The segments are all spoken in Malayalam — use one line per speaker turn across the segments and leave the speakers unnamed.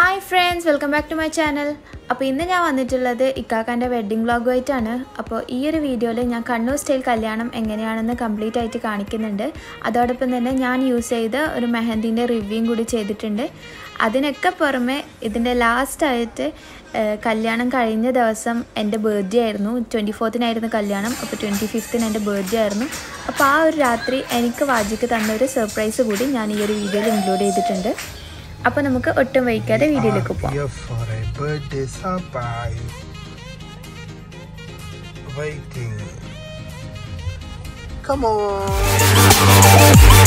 Hi friends welcome back to my channel അപ്പോൾ ഇന്ന് ഞാൻ വന്നിട്ടുള്ളത് ഇക്കാക്കാൻ്റെ വെഡ്ഡിംഗ് വ്ളോഗുമായിട്ടാണ് അപ്പോൾ ഈ ഒരു വീഡിയോയിൽ ഞാൻ കണ്ണൂർ സ്റ്റൈൽ കല്യാണം എങ്ങനെയാണെന്ന് കംപ്ലീറ്റ് ആയിട്ട് കാണിക്കുന്നുണ്ട് അതോടൊപ്പം തന്നെ ഞാൻ യൂസ് ചെയ്ത ഒരു മെഹന്തിൻ്റെ റിവ്യൂയും കൂടി ചെയ്തിട്ടുണ്ട് അതിനൊക്കെ പുറമെ ഇതിൻ്റെ ലാസ്റ്റായിട്ട് കല്യാണം കഴിഞ്ഞ ദിവസം എൻ്റെ ബർത്ത്ഡേ ആയിരുന്നു ട്വൻറ്റി ഫോർത്തിനായിരുന്നു കല്യാണം അപ്പോൾ ട്വൻറ്റി ഫിഫ്ത്തിന് എൻ്റെ ബർത്ത്ഡേ ആയിരുന്നു അപ്പോൾ ആ ഒരു രാത്രി എനിക്ക് വാജിക്ക് തന്ന ഒരു സർപ്രൈസ് കൂടി ഞാൻ ഈ ഒരു വീഡിയോയിൽ ഇൻക്ലൂഡ് ചെയ്തിട്ടുണ്ട് അപ്പോൾ നമുക്ക് ഒട്ടും വൈകാതെ വീഡിയോയിലേക്ക് പോകാം
Here for a birthday surprise. Waiting. Come on.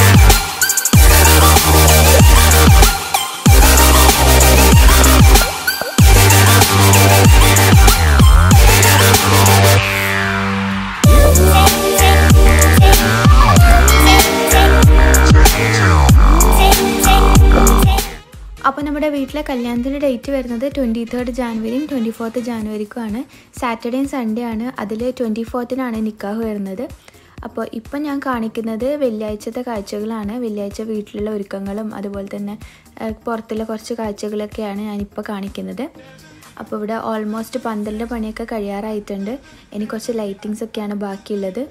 അപ്പോൾ നമ്മുടെ വീട്ടിലെ കല്യാണത്തിൻ്റെ ഡേറ്റ് വരുന്നത് ട്വൻറ്റി തേർഡ് ജാനുവരിയും ട്വൻറ്റി ഫോർത്ത് ജാനുവരിക്കുമാണ് സാറ്റർഡേയും സൺഡേ ആണ് അതിൽ ട്വൻറ്റി ഫോർത്തിനാണ് നിക്കാഹ് വരുന്നത് അപ്പോൾ ഇപ്പം ഞാൻ കാണിക്കുന്നത് വെള്ളിയാഴ്ചത്തെ കാഴ്ചകളാണ് വെള്ളിയാഴ്ച വീട്ടിലുള്ള ഒരുക്കങ്ങളും അതുപോലെ തന്നെ ഏഹ്, പുറത്തുള്ള കുറച്ച് കാഴ്ചകളൊക്കെയാണ് ഞാനിപ്പോൾ കാണിക്കുന്നത് അപ്പോൾ ഇവിടെ ഓൾമോസ്റ്റ് പന്തലിൻ്റെ പണിയൊക്കെ കഴിയാറായിട്ടുണ്ട് ഇനി കുറച്ച് ലൈറ്റിങ്സ് ഒക്കെയാണ് ബാക്കിയുള്ളത്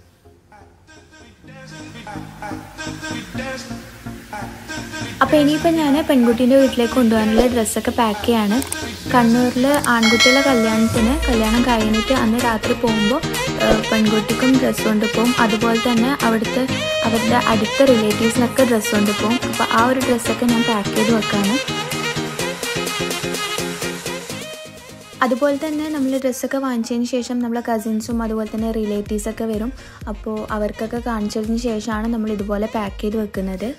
അപ്പോൾ ഇനിയിപ്പോൾ ഞാൻ പെൺകുട്ടീൻ്റെ വീട്ടിലേക്ക് കൊണ്ടുപോകാനുള്ള ഡ്രസ്സൊക്കെ പാക്ക് ചെയ്യാണ് കണ്ണൂരിൽ ആൺകുട്ടികളുടെ കല്യാണത്തിന് കല്യാണം കഴിഞ്ഞിട്ട് അന്ന് രാത്രി പോകുമ്പോൾ പെൺകുട്ടിക്കും ഡ്രസ്സ് കൊണ്ട് പോകും അതുപോലെ തന്നെ അവിടുത്തെ അവരുടെ അടുത്ത റിലേറ്റീവ്സിനൊക്കെ ഡ്രസ്സ് കൊണ്ട് പോകും അപ്പോൾ ആ ഒരു ഡ്രസ്സൊക്കെ ഞാൻ പാക്ക് ചെയ്ത് വെക്കാണ് അതുപോലെ തന്നെ നമ്മൾ ഡ്രസ്സൊക്കെ വാങ്ങിച്ചതിന് ശേഷം നമ്മളെ കസിൻസും അതുപോലെ തന്നെ റിലേറ്റീവ്സൊക്കെ വരും അപ്പോൾ അവർക്കൊക്കെ കാണിച്ചതിന് ശേഷമാണ് നമ്മൾ ഇതുപോലെ പാക്ക് ചെയ്ത് വെക്കുന്നത്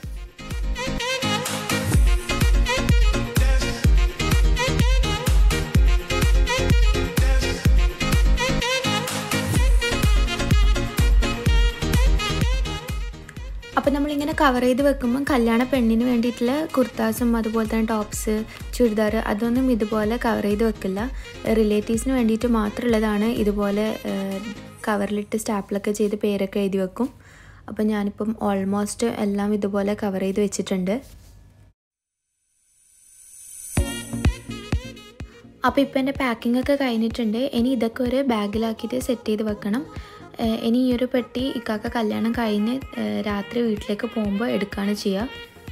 അപ്പോൾ നമ്മളിങ്ങനെ കവർ ചെയ്ത് വെക്കുമ്പോൾ കല്യാണ പെണ്ണിന് വേണ്ടിയിട്ടുള്ള കുർത്താസും അതുപോലെ തന്നെ ടോപ്സ് ചുരിദാർ അതൊന്നും ഇതുപോലെ കവർ ചെയ്ത് വെക്കില്ല റിലേറ്റീവ്സിന് വേണ്ടിയിട്ട് മാത്രമുള്ളതാണ് ഇതുപോലെ കവറിലിട്ട് സ്റ്റാപ്പിലൊക്കെ ചെയ്ത് പേരൊക്കെ എഴുതി വെക്കും അപ്പോൾ ഞാനിപ്പം ഓൾമോസ്റ്റ് എല്ലാം ഇതുപോലെ കവർ ചെയ്ത് വെച്ചിട്ടുണ്ട് അപ്പോൾ ഇപ്പോൾ എൻ്റെ പാക്കിംഗ് ഒക്കെ കഴിഞ്ഞിട്ടുണ്ട് ഇനി ഇതൊക്കെ ഒരു ബാഗിലാക്കിയിട്ട് സെറ്റ് ചെയ്ത് വെക്കണം ഏഹ് ഇനി ഈ ഒരു പെട്ടി ഇക്കാക്ക കല്യാണം കഴിഞ്ഞ് ഏഹ് രാത്രി വീട്ടിലേക്ക് പോകുമ്പോൾ എടുക്കുകയാണ് ചെയ്യുക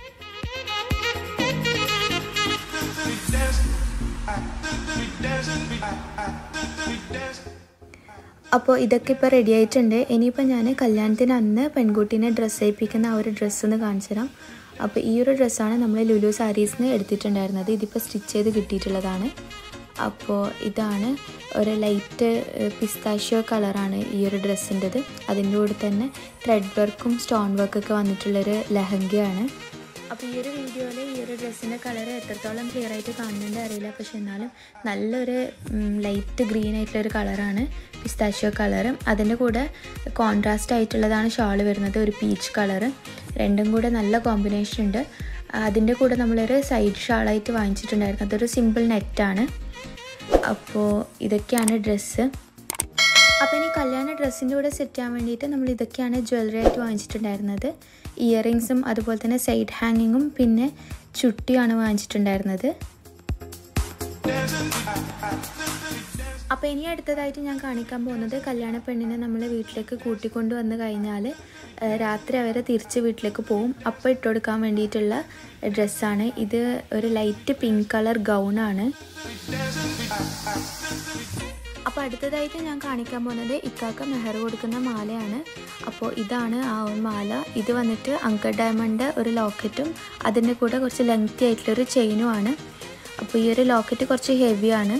അപ്പോൾ ഇതൊക്കെ ഇപ്പോൾ റെഡി ആയിട്ടുണ്ട് ഇനിയിപ്പോൾ ഞാൻ കല്യാണത്തിന് അന്ന് പെൺകുട്ടീനെ ഡ്രസ്സ് ചെയ്യിപ്പിക്കുന്ന ആ ഒരു ഡ്രസ്സ് ഒന്ന് കാണിച്ചു തരാം അപ്പോൾ ഈ ഒരു ഡ്രസ്സാണ് നമ്മൾ ലുലു സാരീസിന് എടുത്തിട്ടുണ്ടായിരുന്നത് ഇതിപ്പോൾ സ്റ്റിച്ച് ചെയ്ത് കിട്ടിയിട്ടുള്ളതാണ് അപ്പോൾ ഇതാണ് ഒരു ലൈറ്റ് പിസ്താഷ്യോ കളറാണ് ഈ ഒരു ഡ്രസ്സിൻ്റെത് അതിൻ്റെ കൂടെ തന്നെ ത്രെഡ് വർക്കും സ്റ്റോൺ വർക്കൊക്കെ വന്നിട്ടുള്ളൊരു ലെഹങ്കയാണ് അപ്പോൾ ഈ ഒരു വീഡിയോയിൽ ഈ ഒരു ഡ്രസ്സിൻ്റെ കളർ എത്രത്തോളം ക്ലിയർ ആയിട്ട് കാണുന്നുണ്ട് അറിയില്ല പക്ഷെ എന്നാലും നല്ലൊരു ലൈറ്റ് ഗ്രീൻ ആയിട്ടുള്ള ഒരു കളറാണ് പിസ്താഷ്യോ കളറും അതിൻ്റെ കൂടെ കോൺട്രാസ്റ്റ് ആയിട്ടുള്ളതാണ് ഷാൾ വരുന്നത് ഒരു പീച്ച് കളറ് രണ്ടും കൂടെ നല്ല കോമ്പിനേഷൻ ഉണ്ട് അതിൻ്റെ കൂടെ നമ്മളൊരു സൈഡ് ഷാളായിട്ട് വാങ്ങിച്ചിട്ടുണ്ടായിരുന്നു അതൊരു സിമ്പിൾ നെറ്റാണ് അപ്പോൾ ഇതൊക്കെയാണ് ഡ്രസ്സ് അപ്പോൾ ഇനി കല്യാണ ഡ്രസ്സിൻ്റെ കൂടെ സെറ്റ് ചെയ്യാൻ വേണ്ടിയിട്ട് നമ്മൾ ഇതൊക്കെയാണ് ജ്വല്ലറി ആയിട്ട് വാങ്ങിച്ചിട്ടുണ്ടായിരുന്നത് ഇയറിങ്സും അതുപോലെ തന്നെ സൈഡ് ഹാങ്ങിങ്ങും പിന്നെ ചുട്ടിയാണ് വാങ്ങിച്ചിട്ടുണ്ടായിരുന്നത് അപ്പോൾ ഇനി അടുത്തതായിട്ട് ഞാൻ കാണിക്കാൻ പോകുന്നത് കല്യാണ പെണ്ണിനെ നമ്മൾ വീട്ടിലേക്ക് കൂട്ടിക്കൊണ്ട് വന്നു കഴിഞ്ഞാൽ ഏഹ്, രാത്രി അവരെ തിരിച്ച് വീട്ടിലേക്ക് പോകും അപ്പോൾ ഇട്ട് കൊടുക്കാൻ വേണ്ടിയിട്ടുള്ള ഡ്രസ്സാണ് ഇത് ഒരു ലൈറ്റ് പിങ്ക് കളർ ഗൗണാണ് അപ്പോൾ അടുത്തതായിട്ട് ഞാൻ കാണിക്കാൻ പോകുന്നത് ഇക്കാക്ക മെഹർ കൊടുക്കുന്ന മാലയാണ് അപ്പോൾ ഇതാണ് ആ ഒരു മാല ഇത് വന്നിട്ട് അങ്കർ ഡയമണ്ട് ഒരു ലോക്കറ്റും അതിൻ്റെ കൂടെ കുറച്ച് ലെങ്തി ആയിട്ടുള്ളൊരു ചെയിനും ആണ് അപ്പോൾ ഈ ഒരു ലോക്കറ്റ് കുറച്ച് ഹെവിയാണ്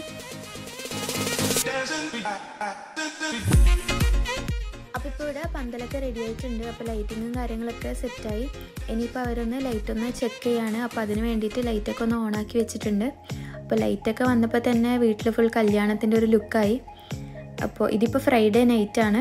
അപ്പോൾ ഇപ്പോൾ ഇവിടെ പന്തലൊക്കെ റെഡി ആയിട്ടുണ്ട് അപ്പോൾ ലൈറ്റിങ്ങും കാര്യങ്ങളൊക്കെ സെറ്റായി ഇനിയിപ്പോൾ അവരൊന്ന് ലൈറ്റ് ഒന്ന് ചെക്ക് ചെയ്യാണ് അപ്പോൾ അതിന് വേണ്ടിയിട്ട് ലൈറ്റൊക്കെ ഒന്ന് ഓണാക്കി വെച്ചിട്ടുണ്ട് അപ്പോൾ ലൈറ്റൊക്കെ വന്നപ്പോൾ തന്നെ വീട്ടിൽ ഫുൾ കല്യാണത്തിൻ്റെ ഒരു ലുക്കായി അപ്പോൾ ഇതിപ്പോൾ ഫ്രൈഡേ നൈറ്റാണ്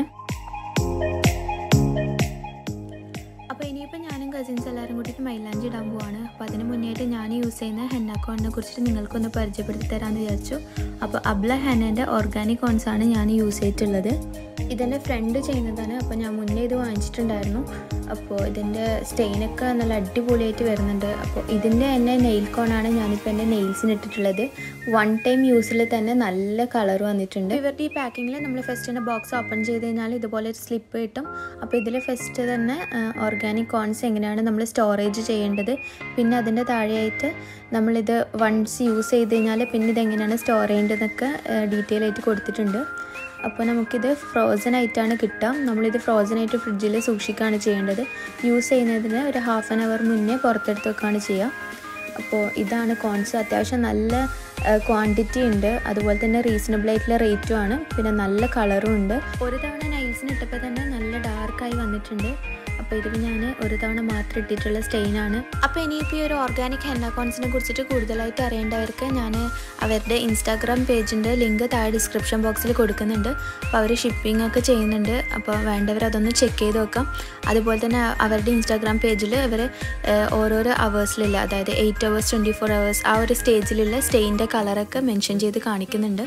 അപ്പോൾ ഇനിയിപ്പോൾ ഞാനും കസിൻസ് എല്ലാവരും കൂടിയിട്ട് മൈലാഞ്ചി ഇടാൻ പോവാണ് അപ്പോൾ അതിന് മുന്നേയായിട്ട് ഞാൻ യൂസ് ചെയ്യുന്ന ഹെന്ന കോണിനെ കുറിച്ചിട്ട് നിങ്ങൾക്കൊന്ന് പരിചയപ്പെടുത്തി തരാമെന്ന് വിചാരിച്ചു അപ്പോൾ അബ്ല ഹെന്നൻ്റെ ഓർഗാനിക് കോൺസ് ആണ് ഞാൻ യൂസ് ചെയ്തിട്ടുള്ളത് ഇതെൻ്റെ ഫ്രണ്ട് ചെയ്യുന്നതാണ് അപ്പോൾ ഞാൻ മുന്നേ ഇത് വാങ്ങിച്ചിട്ടുണ്ടായിരുന്നു അപ്പോൾ ഇതിൻ്റെ സ്റ്റെയിനൊക്കെ നല്ല അടിപൊളിയായിട്ട് വരുന്നുണ്ട് അപ്പോൾ ഇതിൻ്റെ തന്നെ നെയിൽ കോണാണ് ഞാനിപ്പോൾ എൻ്റെ നെയിൽസിന് ഇട്ടിട്ടുള്ളത് വൺ ടൈം യൂസിൽ തന്നെ നല്ല കളർ വന്നിട്ടുണ്ട് ഇവരുടെ ഈ പാക്കിങ്ങിൽ നമ്മൾ ഫസ്റ്റ് തന്നെ ബോക്സ് ഓപ്പൺ ചെയ്ത് കഴിഞ്ഞാൽ ഇതുപോലെ ഒരു സ്ലിപ്പ് കിട്ടും അപ്പോൾ ഇതിൽ ഫസ്റ്റ് തന്നെ ഓർഗാനിക് കോൺസ് എങ്ങനെയാണ് നമ്മൾ സ്റ്റോറേജ് ചെയ്യേണ്ടത് പിന്നെ അതിൻ്റെ താഴെയായിട്ട് നമ്മളിത് വൺസ് യൂസ് ചെയ്ത് കഴിഞ്ഞാൽ പിന്നെ ഇതെങ്ങനെയാണ് സ്റ്റോർ ചെയ്യേണ്ടതെന്നൊക്കെ ഡീറ്റെയിൽ ആയിട്ട് കൊടുത്തിട്ടുണ്ട് അപ്പോൾ നമുക്കിത് ഫ്രോസൺ ആയിട്ടാണ് കിട്ടുക നമ്മളിത് ഫ്രോസൺ ആയിട്ട് ഫ്രിഡ്ജിൽ സൂക്ഷിക്കുകയാണ് ചെയ്യേണ്ടത് യൂസ് ചെയ്യുന്നതിന് ഒരു ഹാഫ് ആൻ അവർ മുന്നേ പുറത്തെടുത്ത് വെക്കുകയാണ് ചെയ്യുക അപ്പോൾ ഇതാണ് കോൺസ് അത്യാവശ്യം നല്ല ക്വാണ്ടിറ്റി ഉണ്ട് അതുപോലെ തന്നെ റീസണബിൾ ആയിട്ടുള്ള റേറ്റും ആണ് പിന്നെ നല്ല കളറും ഉണ്ട് ഒരു തവണ നൈൽസിന് ഇട്ടപ്പോൾ തന്നെ നല്ല ഡാർക്കായി വന്നിട്ടുണ്ട് അപ്പോൾ ഇതിൽ ഞാൻ ഒരു തവണ മാത്രം ഇട്ടിട്ടുള്ള സ്റ്റെയിനാണ് അപ്പോൾ ഇനിയിപ്പോൾ ഈ ഒരു ഓർഗാനിക് ഹെന്ന കോൺസിനെ കുറിച്ചിട്ട് കൂടുതലായിട്ട് അറിയേണ്ടവർക്ക് ഞാൻ അവരുടെ ഇൻസ്റ്റാഗ്രാം പേജിൻ്റെ ലിങ്ക് താഴെ ഡിസ്ക്രിപ്ഷൻ ബോക്സിൽ കൊടുക്കുന്നുണ്ട് അപ്പോൾ അവർ ഷിപ്പിംഗ് ഒക്കെ ചെയ്യുന്നുണ്ട് അപ്പോൾ വേണ്ടവർ അതൊന്ന് ചെക്ക് ചെയ്ത് നോക്കാം അതുപോലെ തന്നെ അവരുടെ ഇൻസ്റ്റാഗ്രാം പേജിൽ അവർ ഓരോരോ അവേഴ്സിലുള്ള അതായത് eight hours twenty four hours ആ ഒരു സ്റ്റേജിലുള്ള സ്റ്റെയിൻ്റെ കളറൊക്കെ മെൻഷൻ ചെയ്ത് കാണിക്കുന്നുണ്ട്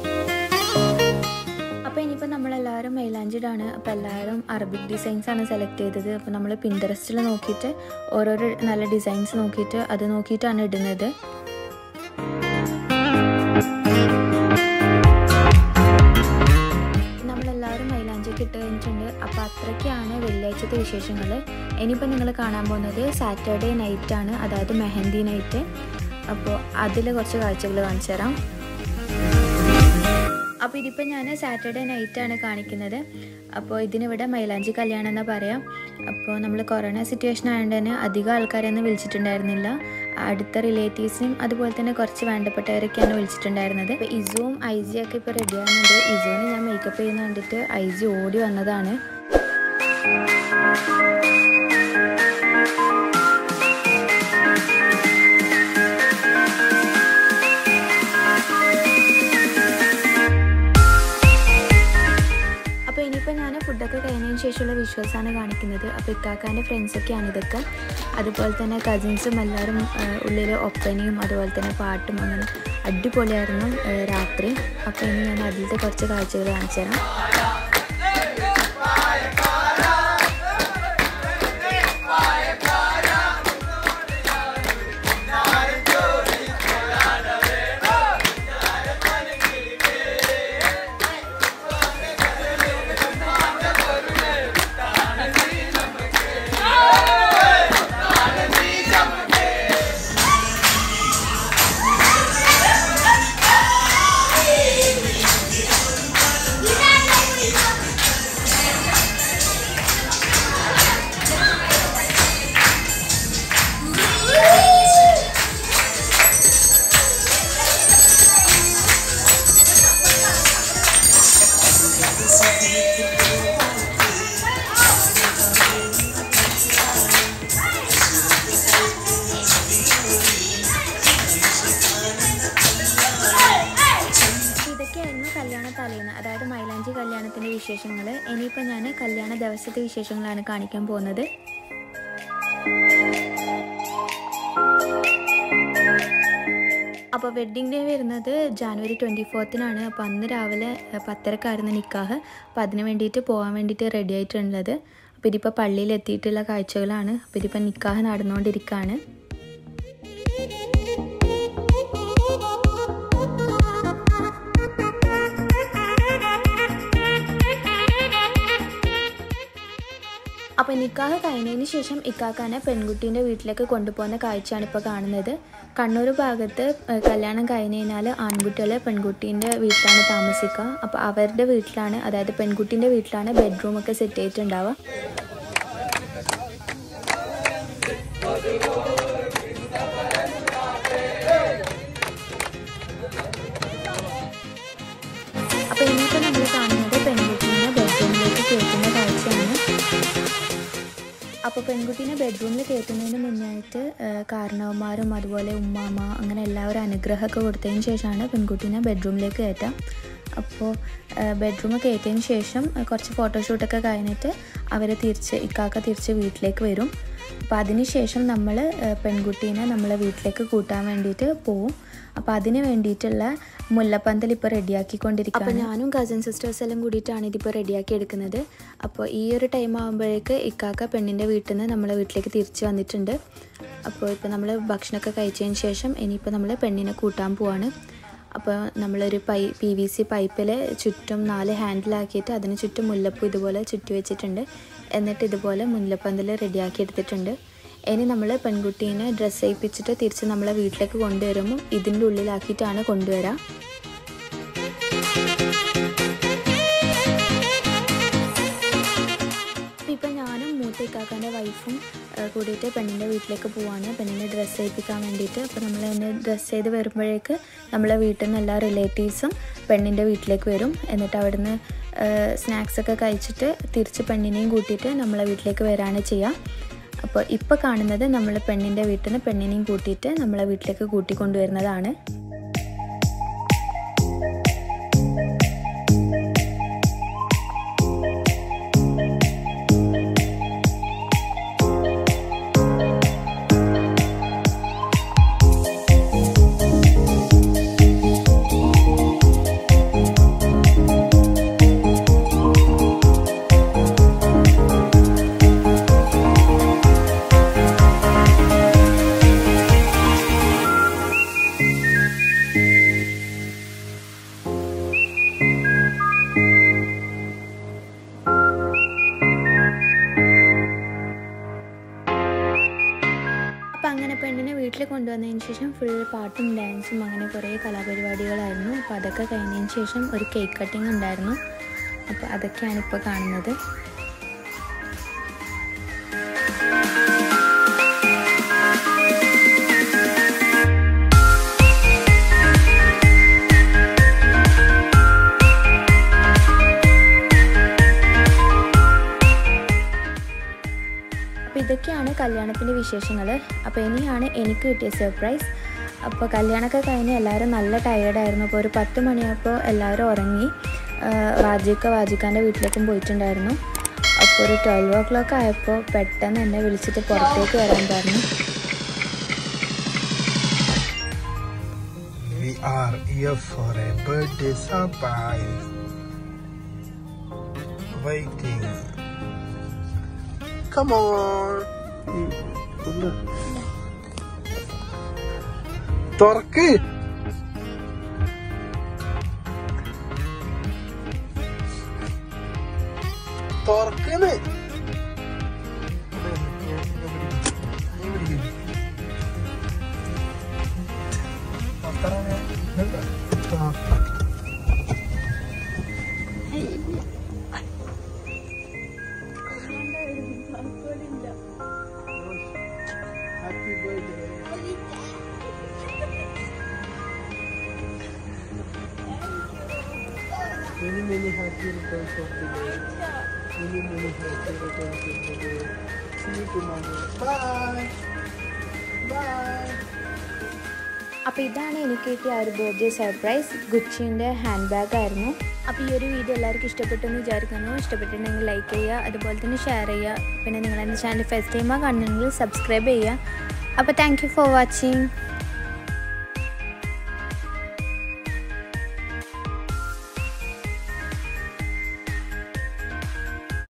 അപ്പോൾ ഇനിയിപ്പോൾ നമ്മളെല്ലാവരും മൈലാഞ്ചിഡാണ് അപ്പോൾ എല്ലാവരും അറബിക് ഡിസൈൻസ് ആണ് സെലക്ട് ചെയ്തത് അപ്പോൾ നമ്മൾ പിൻട്രസ്റ്റിൽ നോക്കിയിട്ട് ഓരോരോ നല്ല ഡിസൈൻസ് നോക്കിയിട്ട് അത് നോക്കിയിട്ടാണ് ഇടുന്നത് നമ്മളെല്ലാവരും മൈലാഞ്ചിക്ക് ഇട്ട് കഴിഞ്ഞിട്ടുണ്ട് അപ്പോൾ അത്രയ്ക്കാണ് വെള്ളിയാഴ്ചത്തെ വിശേഷങ്ങൾ ഇനിയിപ്പോൾ നിങ്ങൾ കാണാൻ പോകുന്നത് സാറ്റർഡേ നൈറ്റാണ് അതായത് മെഹന്തി നൈറ്റ് അപ്പോൾ അതിൽ കുറച്ച് കാഴ്ചകൾ കാണിച്ചു തരാം അപ്പോൾ ഇതിപ്പോൾ ഞാൻ സാറ്റർഡേ നൈറ്റാണ് കാണിക്കുന്നത് അപ്പോൾ ഇതിനിവിടെ മൈലാഞ്ചി കല്യാണം എന്നാ പറയാം അപ്പോൾ നമ്മൾ കൊറോണ സിറ്റുവേഷൻ ആയതുകൊണ്ട് തന്നെ അധികം ആൾക്കാരെയൊന്നും വിളിച്ചിട്ടുണ്ടായിരുന്നില്ല അടുത്ത റിലേറ്റീവ്സിനും അതുപോലെ തന്നെ കുറച്ച് വേണ്ടപ്പെട്ടവരൊക്കെയാണ് വിളിച്ചിട്ടുണ്ടായിരുന്നത് അപ്പോൾ ഇസുവും ഐസിയും ഒക്കെ ഇപ്പോൾ റെഡി ആകുന്നുണ്ട് ഇസുവിന് ഞാൻ മേക്കപ്പ് ചെയ്യുന്ന കണ്ടിട്ട് ഐസി ഓടി വന്നതാണ് അപ്പോൾ ഇനിയിപ്പോൾ ഞാൻ ഫുഡൊക്കെ കഴിഞ്ഞതിന് ശേഷമുള്ള വിഷ്വൽസാണ് കാണിക്കുന്നത് അപ്പോൾ ഇക്കാക്കാൻ്റെ ഫ്രണ്ട്സൊക്കെയാണ് ഇതൊക്കെ അതുപോലെ തന്നെ കസിൻസും എല്ലാവരും ഉള്ളിൽ ഒപ്പനയും അതുപോലെ തന്നെ പാട്ടും അങ്ങനെ അടിപൊളിയായിരുന്നു രാത്രി അപ്പോൾ ഇനി ഞാൻ അതിലത്തെ കുറച്ച് കാഴ്ചകൾ കാണിച്ചു തരാം ഇതൊക്കെയായിരുന്നു കല്യാണ തലേന്ന് അതായത് മൈലാഞ്ചി കല്യാണത്തിൻ്റെ വിശേഷങ്ങൾ ഇനിയിപ്പോൾ ഞാൻ കല്യാണ ദിവസത്തെ വിശേഷങ്ങളാണ് കാണിക്കാൻ പോകുന്നത് അപ്പോൾ വെഡ്ഡിങ് ഡേ വരുന്നത് ജാനുവരി ട്വൻറ്റി ഫോർത്തിനാണ് അപ്പോൾ അന്ന് രാവിലെ പത്തരക്കായിരുന്നു നിക്കാഹ് അപ്പോൾ അതിന് വേണ്ടിയിട്ട് പോകാൻ വേണ്ടിയിട്ട് റെഡി ആയിട്ടുള്ളത് അപ്പോൾ ഇതിപ്പോൾ പള്ളിയിൽ എത്തിയിട്ടുള്ള കാഴ്ചകളാണ് അപ്പോൾ ഇതിപ്പോൾ നിക്കാഹ് നടന്നുകൊണ്ടിരിക്കുകയാണ് അപ്പോൾ നിക്കാഹ് കഴിഞ്ഞതിന് ശേഷം ഇക്കാക്കാനെ പെൺകുട്ടീൻ്റെ വീട്ടിലേക്ക് കൊണ്ടുപോകുന്ന കാഴ്ചയാണ് ഇപ്പോൾ കാണുന്നത് കണ്ണൂർ ഭാഗത്ത് ഏഹ്, കല്യാണം കഴിഞ്ഞ് കഴിഞ്ഞാൽ ആൺകുട്ടികൾ പെൺകുട്ടീൻ്റെ വീട്ടിലാണ് താമസിക്കുക അപ്പോൾ അവരുടെ വീട്ടിലാണ് അതായത് പെൺകുട്ടീൻ്റെ വീട്ടിലാണ് ബെഡ്റൂമൊക്കെ സെറ്റ് ചെയ്തിട്ടുണ്ടാവുക അപ്പോൾ ഇനിയിപ്പോൾ നമ്മൾ കാണുന്നത് പെൺകുട്ടീനെ ബെഡ്റൂമിലേക്ക് കയറ്റുന്ന കാഴ്ചയാണ് അപ്പോൾ പെൺകുട്ടീനെ ബെഡ്റൂമിൽ കയറ്റുന്നതിന് മുന്നായിട്ട് ഏഹ്, കാരണവന്മാരും അതുപോലെ ഉമ്മാമ അങ്ങനെ എല്ലാവരും അനുഗ്രഹമൊക്കെ കൊടുത്തതിന് ശേഷമാണ് പെൺകുട്ടീനെ ബെഡ്റൂമിലേക്ക് കയറ്റാം അപ്പോൾ ബെഡ്റൂം കയറ്റിയതിന് ശേഷം ഏഹ്, കുറച്ച് ഫോട്ടോഷൂട്ടൊക്കെ കഴിഞ്ഞിട്ട് അവർ തിരിച്ച് ഇക്കാക്ക തിരിച്ച് വീട്ടിലേക്ക് വരും അപ്പോൾ അതിന് ശേഷം നമ്മൾ പെൺകുട്ടീനെ നമ്മളെ വീട്ടിലേക്ക് കൂട്ടാൻ വേണ്ടിയിട്ട് പോവും അപ്പോൾ അതിന് വേണ്ടിയിട്ടുള്ള മുല്ലപ്പന്തൽ ഇപ്പോൾ റെഡിയാക്കിക്കൊണ്ടിരിക്കുക അപ്പോൾ ഞാനും കസിൻ സിസ്റ്റേഴ്സ് എല്ലാം കൂടിയിട്ടാണ് ഇതിപ്പോൾ റെഡിയാക്കി എടുക്കുന്നത് അപ്പോൾ ഈ ഒരു ടൈം ആകുമ്പോഴേക്ക് ഇക്കാക്ക പെണ്ണിൻ്റെ വീട്ടിൽ നിന്ന് നമ്മളെ വീട്ടിലേക്ക് തിരിച്ചു വന്നിട്ടുണ്ട് അപ്പോൾ ഇപ്പോൾ നമ്മൾ ഭക്ഷണമൊക്കെ കഴിച്ചതിന് ശേഷം ഇനിയിപ്പോൾ നമ്മൾ പെണ്ണിനെ കൂട്ടാൻ പോവാണ് അപ്പോൾ നമ്മളൊരു പൈ പി വി സി പൈപ്പിൽ ചുറ്റും നാല് ഹാൻഡിലാക്കിയിട്ട് അതിന് ചുറ്റും മുല്ലപ്പൂ ഇതുപോലെ ചുറ്റി വെച്ചിട്ടുണ്ട് എന്നിട്ട് ഇതുപോലെ മുല്ലപ്പന്തൽ റെഡിയാക്കി എടുത്തിട്ടുണ്ട് ഇനി നമ്മൾ പെൺകുട്ടീനെ ഡ്രസ്സ് ചെയ്യിപ്പിച്ചിട്ട് തിരിച്ച് നമ്മളെ വീട്ടിലേക്ക് കൊണ്ടുവരുമ്പോൾ ഇതിൻ്റെ ഉള്ളിലാക്കിയിട്ടാണ് കൊണ്ടുവരിക ഇപ്പം ഞാനും മൂത്ത ഇക്കാക്കാൻ്റെ വൈഫും കൂടിയിട്ട് പെണ്ണിൻ്റെ വീട്ടിലേക്ക് പോവാണ് പെണ്ണിനെ ഡ്രസ്സ് ചെയ്യിപ്പിക്കാൻ വേണ്ടിയിട്ട് അപ്പോൾ നമ്മൾ തന്നെ ഡ്രസ്സ് ചെയ്ത് വരുമ്പോഴേക്ക് നമ്മളെ വീട്ടിൽ നിന്ന് എല്ലാ റിലേറ്റീവ്സും പെണ്ണിൻ്റെ വീട്ടിലേക്ക് വരും എന്നിട്ട് അവിടുന്ന് സ്നാക്സ് ഒക്കെ കഴിച്ചിട്ട് തിരിച്ച് പെണ്ണിനെയും കൂട്ടിയിട്ട് നമ്മളെ വീട്ടിലേക്ക് വരാണ് ചെയ്യുക അപ്പോൾ ഇപ്പോൾ കാണുന്നത് നമ്മൾ പെണ്ണിൻ്റെ വീട്ടിൽ നിന്ന് പെണ്ണിനെയും കൂട്ടിയിട്ട് നമ്മളെ വീട്ടിലേക്ക് കൂട്ടിക്കൊണ്ടുവരുന്നതാണ് അപ്പം അങ്ങനെ പെണ്ണിനെ വീട്ടിൽ കൊണ്ടുവന്നതിന് ശേഷം ഫുൾ പാട്ടും ഡാൻസും അങ്ങനെ കുറേ കലാപരിപാടികളായിരുന്നു അപ്പോൾ അതൊക്കെ കഴിഞ്ഞതിന് ശേഷം ഒരു കേക്ക് കട്ടിങ് ഉണ്ടായിരുന്നു അപ്പോൾ അതൊക്കെയാണ് ഇപ്പോൾ കാണുന്നത് അപ്പോൾ ഇതൊക്കെയാണ് കല്യാണത്തിൻ്റെ വിശേഷങ്ങൾ അപ്പോൾ ഇനിയാണ് എനിക്ക് കിട്ടിയ സർപ്രൈസ് അപ്പോൾ കല്യാണമൊക്കെ കഴിഞ്ഞ് എല്ലാവരും നല്ല ടയേർഡായിരുന്നു അപ്പോൾ ഒരു പത്ത് മണിയായപ്പോൾ എല്ലാവരും ഉറങ്ങി വാജിക്ക വാജിക്കാൻ്റെ വീട്ടിലേക്കും പോയിട്ടുണ്ടായിരുന്നു അപ്പോൾ ഒരു ട്വൽവ് ഓ ക്ലോക്ക് ആയപ്പോൾ പെട്ടെന്ന് എന്നെ വിളിച്ചിട്ട് പുറത്തേക്ക് വരാൻ പറഞ്ഞു
We are here for a birthday surprise. Waiting. Come on. തുറക്ക് തുറക്കണ് happy birthday Many, many happy returns of the day. Many, many happy returns of the day. See you tomorrow. Bye. Bye.
അപ്പോൾ ഇതാണ് എനിക്ക് കിട്ടിയ ആ ഒരു ബർത്ത്ഡേ സർപ്രൈസ് ഗുച്ചിൻ്റെ ഹാൻഡ് ബാഗ് ആയിരുന്നു അപ്പോൾ ഈ ഒരു വീഡിയോ എല്ലാവർക്കും ഇഷ്ടപ്പെട്ടെന്ന് വിചാരിക്കുന്നു ഇഷ്ടപ്പെട്ടിട്ടുണ്ടെങ്കിൽ ലൈക്ക് ചെയ്യുക അതുപോലെ തന്നെ ഷെയർ ചെയ്യുക പിന്നെ നിങ്ങൾ എൻ്റെ ചാനൽ ഫസ്റ്റ് ടൈമാണ് കാണുന്നെങ്കിൽ സബ്സ്ക്രൈബ് ചെയ്യുക അപ്പോൾ താങ്ക് യു ഫോർ വാച്ചിങ്